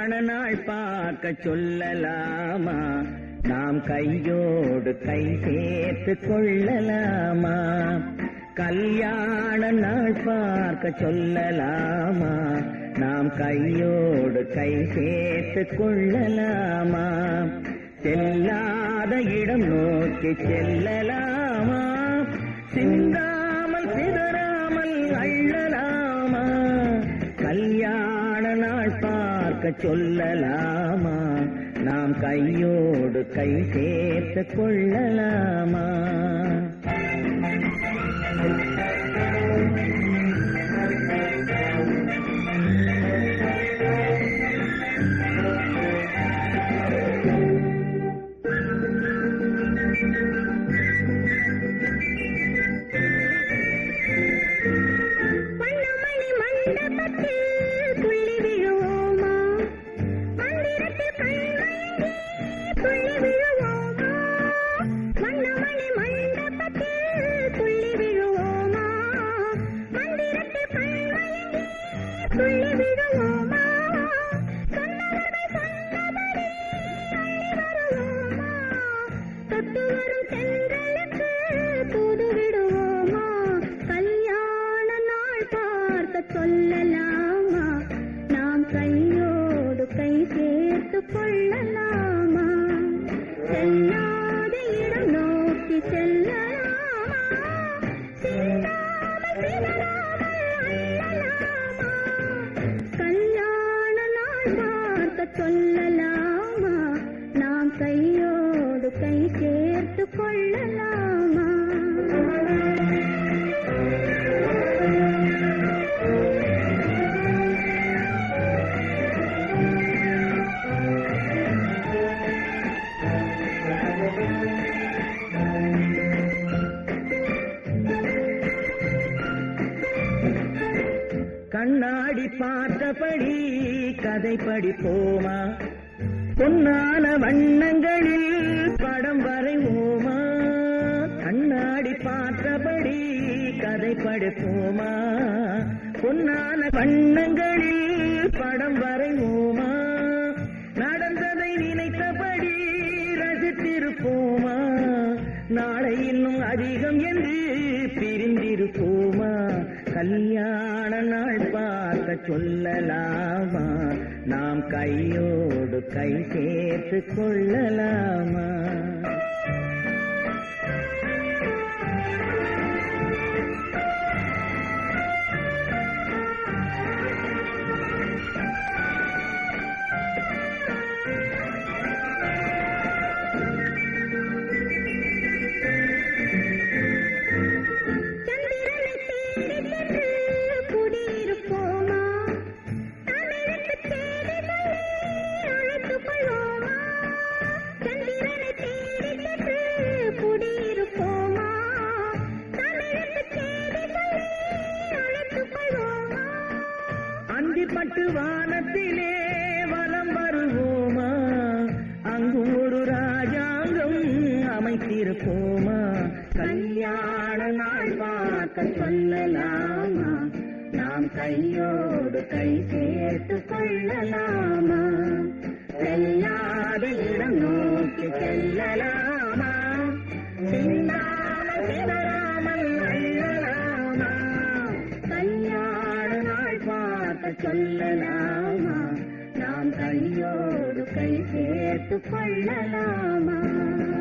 கல்யாண நாள் பார்க்க சொல்லலாமா நாம் கையோடு கை சேர்த்து கொள்ளலாமா கல்யாண நாள் பார்க்க சொல்லலாமா நாம் கையோடு கை சேர்த்து கொள்ளலாமா செல்லாத இடம் நோக்கி செல்லலாமா சிந்தாமல் சிதறாமல் அள்ளலாமா கல்யாண நாள் பார்க்க சொல்லலாமா நாம் கையோடு கை சேர்த்து கொள்ளலாமா வண்ணமணி மண்டபத்தில் துள்ளி விழுவோமா மந்திரத்தில் கண்மயங்கி துள்ளி விழுவோமா வண்ணமணி மண்டபத்தில் துள்ளி விழுவோமா மந்திரத்தில் கண்மயங்கி துள்ளி விழுவோமா சொன்னவர்கள் சொன்னபடி அள்ளி வருவோமா தொட்டு வரும் தென்றலுக்கு தூது விடுவோமா கல்யாண நாள் பார்க்க சொல்லலாமா நாம் கையோடு கை சேர்த்து கொள்ளலாமா செல்லாத இடம் நோக்கி செல்லலாமா சிந்தாமல் சிதறாமல் அள்ளலாமா கல்யாண நாள் பார்க்க சொல்லலாமா நாம் கையோடு கை சேர்த்து கொள்ளலாமா கண்ணாடி பார்த்தபடி கதை படிப்போமா பொன்னான வண்ணங்களில் படம் வரைவோமா கண்ணாடி பார்த்தபடி கதை படிப்போமா பொன்னான வண்ணங்களில் படம் வரைவோமா நடந்ததை நினைத்தபடி ரசித்திருப்போமா நாளை இன்னும் அதிகம் என்று பிரிந்திருப்போமா கல்யாண நாள் பார்க்க சொல்லலாமா நாம் கையோடு கை சேர்த்து கொள்ளலாமா சந்திரனை தேடி சென்று குடியிருப்போமா தமிழுக்கு தேடி சொல்லி அழைத்துக் கொள்வோமா சந்திரனை தேடி சென்று குடியிருப்போமா தமிழுக்கு தேடி சொல்லி அழைத்துக் கொள்வோமா அந்திப்பட்டு வானத்திலே வலம் வருவோமா அங்கும் ஒரு ராஜாங்கம் அமைத்திருப்போமா கல்யாண நாள் பார்க்க சொல்லலாமா நாம் கையோடு கை சேர்த்து கொள்ளலாமா செல்லாத இடம் நோக்கி செல்லலாமா சிந்தாமல் சிதறாமல் அள்ளலாமா கல்யாண நாள் பார்க்க சொல்லலாமா நாம் கையோடு கை சேர்த்து கொள்ளலாமா